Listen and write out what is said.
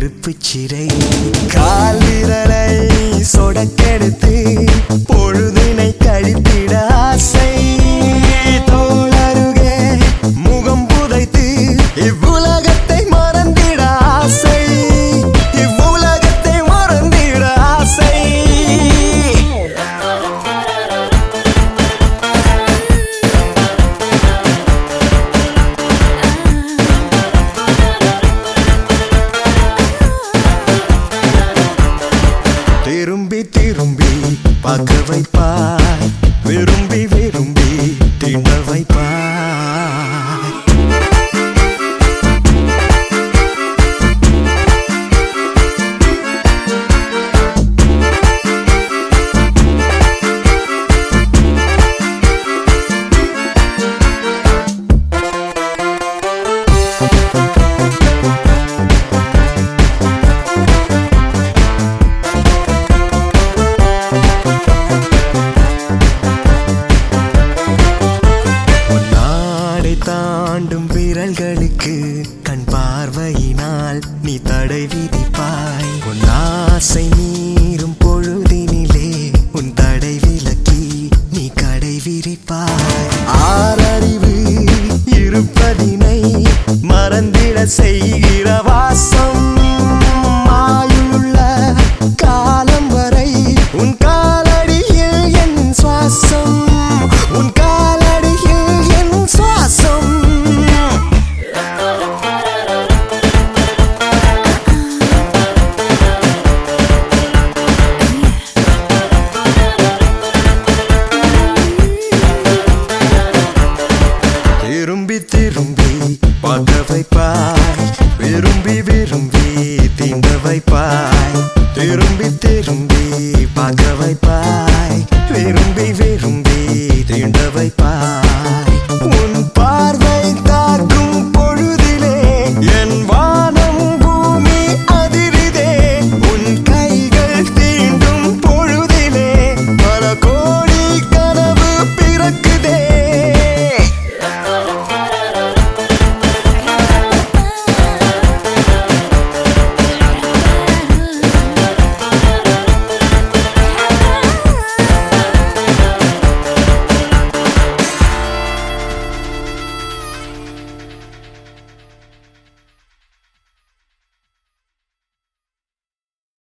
நெருப்பு சிறை கால் விரலை சொடக்கெடுத்து பொழுதினை கழித்திட ஆசை தோளருகே முகம் புதைத்து இவ்வுலகத்தை மறந்திட ஆசை இவ்வுலகத்தை மறந்திட ஆசை திரும்பி திரும்பி பார்க்க வைப்பாய் விரும்பி விரும்பி திண்ட வைப்பாய் நாடை தாண்டும் விரல்களுக்கு கண் பார்வையினால் நீ தடை விதிப்பாய் உன் ஆசை மீறும் பொழுதினிலே உன் தடை விலக்கி நீ கடை விரிப்பாய் ஆறறிவு இருப்பதினை மறந்திட செய்கிற வாசம் மாயுள்ள காலம் வரை உன் காலடியில் என் சுவாசம் உன் காலடியில் என் சுவாசம் திரும்பி திரும்பி பார்க்க வைப்பாய் விரும்பி விரும்பி தீண்ட வைப்பாய் திரும்பி திரும்பி பார்க்க வைப்பாய்